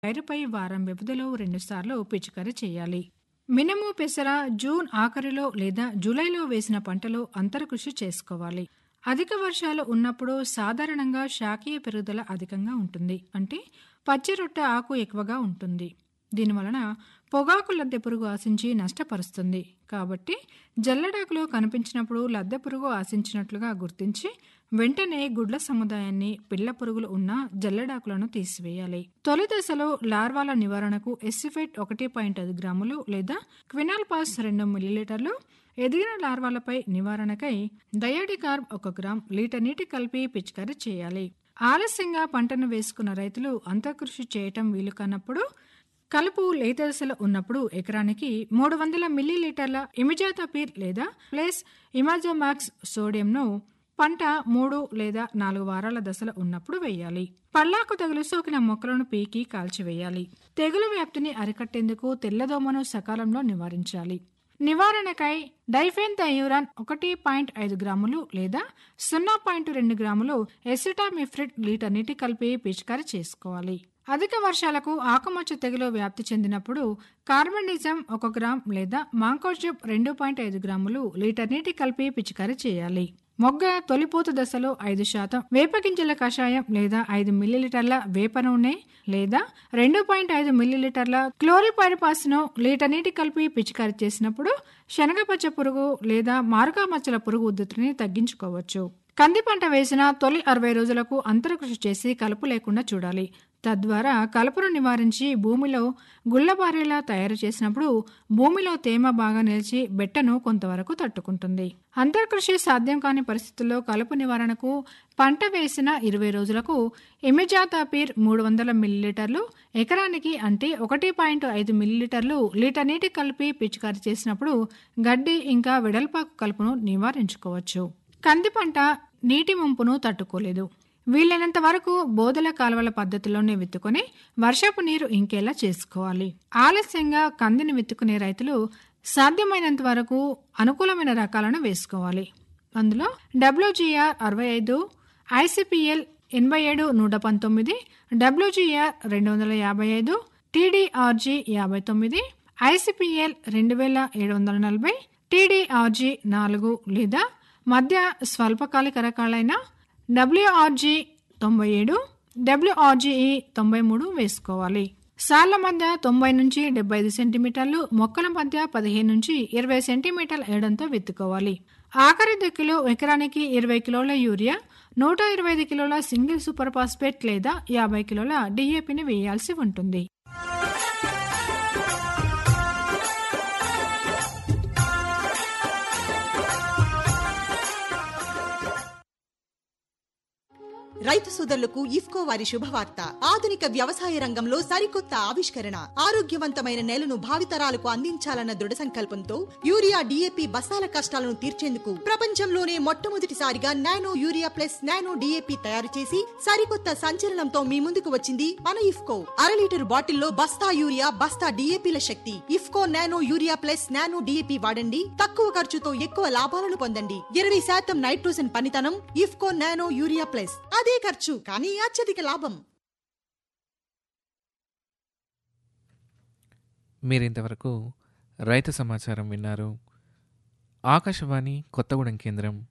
పైరుపై వారం వ్యవధిలో రెండుసార్లు పిచికారీ చేయాలి మినుము పెసర జూన్ ఆఖరిలో లేదా జూలైలో వేసిన పంటలో అంతరకృషి చేసుకోవాలి అధిక వర్షాలు ఉన్నప్పుడు సాధారణంగా శాఖీయ పెరుగుదల అధికంగా ఉంటుంది అంటే పచ్చి రొట్టె ఆకు ఎక్కువగా ఉంటుంది దీనివలన పొగాకు లద్దె పురుగు ఆశించి నష్టపరుస్తుంది కాబట్టి జల్లడాకులో కనిపించినప్పుడు లద్దె పురుగు ఆశించినట్లుగా గుర్తించి వెంటనే గుడ్ల సముదాయాన్ని పిల్ల పురుగులు ఉన్న జల్లడాకులను తీసివేయాలి తొలి దశలో లార్వాల నివారణకు ఎస్సిఫైట్ ఒకటి పాయింట్ ఐదు గ్రాములు లేదా క్వినాల్ పాస్ రెండు మిల్లీలీటర్లు ఎదిగిన లార్వాలపై నివారణకై డయాడికార్బ్ ఒక గ్రామ్ లీటర్ నీటి కలిపి పిచికారీ చేయాలి ఆలస్యంగా పంటను వేసుకున్న రైతులు అంతర్కృషి చేయటం వీలు కానప్పుడు కలుపు లేత దశలో ఉన్నప్పుడు ఎకరానికి మూడు వందల మిల్లీలీటర్ల ఇమిజాతపీర్ లేదా ప్లస్ ఇమాజోమాక్స్ సోడియంను పంట మూడు లేదా నాలుగు వారాల దశలో ఉన్నప్పుడు వేయాలి పల్లాకు తెగులు సోకిన మొక్కలను పీకి కాల్చివేయాలి తెగులు వ్యాప్తిని అరికట్టేందుకు తెల్లదోమను సకాలంలో నివారించాలి నివారణకై డైఫెన్ థయూరాన్ ఒకటి పాయింట్ ఐదు గ్రాములు లేదా సున్నా పాయింట్ రెండు గ్రాములు ఎసిటామిఫ్రిడ్ లీటర్ నీటి కలిపి పిచికారీ చేసుకోవాలి అధిక వర్షాలకు ఆకుమచ్చ తెగులు వ్యాప్తి చెందినప్పుడు కార్బనిజం ఒక గ్రామ్ లేదా మాంకోజిబ్ రెండు పాయింట్ ఐదు గ్రాములు లీటర్ నీటి కలిపి పిచికారీ చేయాలి మొగ్గ తొలిపూత దశలో ఐదు శాతం వేపగింజల కషాయం లేదా ఐదు మిల్లీలీటర్ల వేప నూనె లేదా రెండు పాయింట్ ఐదు మిల్లీలీటర్ల క్లోరిపైరిపాస్ను లీటర్ నీటి కలిపి పిచికారీ చేసినప్పుడు శనగపచ్చ పురుగు లేదా మారుగా మచ్చల పురుగు ఉద్ధృతిని తగ్గించుకోవచ్చు కంది పంట వేసిన తొలి అరవై రోజులకు అంతరకృషి చేసి కలుపు లేకుండా చూడాలి తద్వారా కలుపును నివారించి భూమిలో గుల్లబారేలా తయారు చేసినప్పుడు భూమిలో తేమ బాగా నిలిచి బెట్టను కొంతవరకు తట్టుకుంటుంది అంతర్కృషి సాధ్యం కాని పరిస్థితుల్లో కలుపు నివారణకు పంట వేసిన ఇరవై రోజులకు ఎమిజాతాపీర్ మూడు వందల మిల్లీలీటర్లు ఎకరానికి అంటే ఒకటి పాయింట్ ఐదు మిల్లీలీటర్లు లీటర్ నీటి కలిపి పిచికారీ చేసినప్పుడు గడ్డి ఇంకా వెడల్పాకు కలుపును నివారించుకోవచ్చు కంది పంట నీటి ముంపును తట్టుకోలేదు వీలైనంత వరకు బోధల కాలువల పద్ధతిలోనే విత్తుకొని వర్షపు నీరు ఇంకేలా చేసుకోవాలి ఆలస్యంగా కందిని విత్తుకునే రైతులు సాధ్యమైనంత వరకు అనుకూలమైన రకాలను వేసుకోవాలి అందులో డబ్ల్యూజీఆర్ అరవై ఐదు ఐసిపిఎల్ ఎనభై ఏడు నూట పంతొమ్మిది డబ్ల్యూజీఆర్ రెండు వందల యాభై ఐదు టీడీఆర్జీ యాభై తొమ్మిది ఐసిపిఎల్ రెండు వేల ఏడు వందల నలభై టీడీఆర్జీ నాలుగు లేదా మధ్య స్వల్పకాలిక రకాలైన డబ్ల్యూఆర్జీ తొంభై ఏడు డబ్ల్యూఆర్జీఈ తొంభై మూడు వేసుకోవాలి సాళ్ల మధ్య తొంభై నుంచి డెబ్బై ఐదు సెంటీమీటర్లు మొక్కల మధ్య పదిహేను నుంచి ఇరవై సెంటీమీటర్ల ఏడంతో విత్తుకోవాలి ఆఖరి దిక్కులో ఎకరానికి ఇరవై కిలోల యూరియా నూట ఇరవై ఐదు కిలోల సింగిల్ సూపర్ ఫాస్ఫేట్ లేదా యాభై కిలోల డిఏపిని వేయాల్సి ఉంటుంది రైతు సోదరులకు ఇఫ్కో వారి శుభవార్త ఆధునిక వ్యవసాయ రంగంలో సరికొత్త ఆవిష్కరణ ఆరోగ్యవంతమైన నేలను భావితరాలకు అందించాలన్న దృఢ సంకల్పంతో యూరియా డిఏపి బస్తాల కష్టాలను తీర్చేందుకు ప్రపంచంలోనే మొట్టమొదటిసారిగా nano urea plus nano DAP తయారు చేసి సరికొత్త సంచలనంతో మీ ముందుకు వచ్చింది మన ఇఫ్కో అర లీటర్ బాటిల్లో బస్తా యూరియా బస్తా డిఏపిల శక్తి IFFCO nano urea plus nano DAP వాడండి తక్కువ ఖర్చుతో ఎక్కువ లాభాలను పొందండి ఇరవై శాతం నైట్రోజన్ పనితనం ఇఫ్కో నానో యూరియా ప్లస్ అదే ఖర్చు కానీ అత్యధిక లాభం మీరింతవరకు రైతు సమాచారం విన్నారు ఆకాశవాణి కొత్తగూడెం కేంద్రం